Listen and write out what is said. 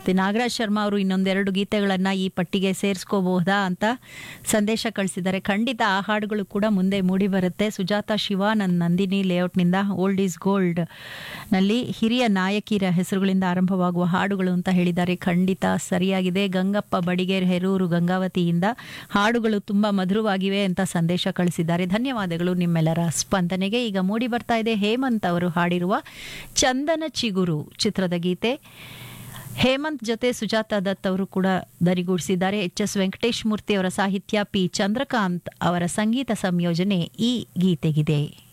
ಮತ್ತೆ ನಾಗರಾಜ್ ಶರ್ಮಾ ಅವರು ಇನ್ನೊಂದೆರಡು ಗೀತೆಗಳನ್ನ ಈ ಪಟ್ಟಿಗೆ ಸೇರಿಸ್ಕೋಬಹುದಾ ಅಂತ ಸಂದೇಶ ಕಳಿಸಿದ್ದಾರೆ ಖಂಡಿತ ಆ ಹಾಡುಗಳು ಕೂಡ ಮುಂದೆ ಮೂಡಿ ಬರುತ್ತೆ ಸುಜಾತ ಶಿವಾನಂದ್ ನಂದಿನಿ ಲೇಔಟ್ನಿಂದ ಓಲ್ಡ್ ಈಸ್ ಗೋಲ್ಡ್ ನಲ್ಲಿ ಹಿರಿಯ ನಾಯಕಿಯರ ಹೆಸರುಗಳಿಂದ ಆರಂಭವಾಗುವ ಹಾಡುಗಳು ಅಂತ ಹೇಳಿದ್ದಾರೆ ಖಂಡಿತ ಸರಿಯಾಗಿದೆ ಗಂಗಪ್ಪ ಬಡಿಗೇರ್ ಹೆರೂರು ಗಂಗಾವತಿಯಿಂದ ಹಾಡುಗಳು ತುಂಬಾ ಮಧುರವಾಗಿವೆ ಅಂತ ಸಂದೇಶ ಕಳಿಸಿದ್ದಾರೆ ಧನ್ಯವಾದಗಳು ನಿಮ್ಮೆಲ್ಲರ ಸ್ಪಂದನೆಗೆ ಈಗ ಮೂಡಿ ಬರ್ತಾ ಇದೆ ಹೇಮಂತ್ ಅವರು ಹಾಡಿರುವ ಚಂದನ ಚಿಗುರು ಚಿತ್ರದ ಗೀತೆ ಹೇಮಂತ್ ಜೊತೆ ಸುಜಾತಾ ದತ್ ಅವರು ಕೂಡ ದನಿಗೂಡಿಸಿದ್ದಾರೆ ಎಚ್ ಎಸ್ ವೆಂಕಟೇಶ್ ಮೂರ್ತಿ ಅವರ ಸಾಹಿತ್ಯ ಪಿ ಚಂದ್ರಕಾಂತ್ ಅವರ ಸಂಗೀತ ಸಂಯೋಜನೆ ಈ ಗೀತೆಗಿದೆ